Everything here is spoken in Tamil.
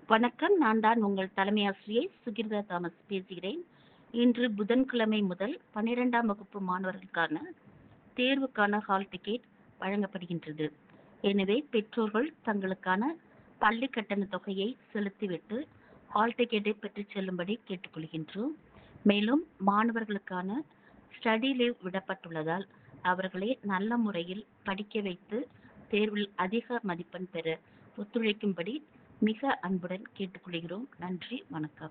வணக்கம் நான் தான் உங்கள் தலைமை ஆசிரியை சுகிர்தா தாமஸ் பேசுகிறேன் இன்று புதன்கிழமை முதல் பன்னிரெண்டாம் வகுப்பு மாணவர்களுக்கான தேர்வுக்கான ஹால் டிக்கெட் வழங்கப்படுகின்றது எனவே பெற்றோர்கள் தங்களுக்கான பள்ளி கட்டண தொகையை செலுத்திவிட்டு ஹால் டிக்கெட்டை பெற்றுச் செல்லும்படி கேட்டுக்கொள்கின்றோம் மேலும் மாணவர்களுக்கான ஸ்டடி லீவ் விடப்பட்டுள்ளதால் அவர்களை நல்ல முறையில் படிக்க வைத்து தேர்வில் அதிக மதிப்பெண் பெற ஒத்துழைக்கும்படி மிக அன்புடன் கேட்டுக்கொள்கிறோம் நன்றி வணக்கம்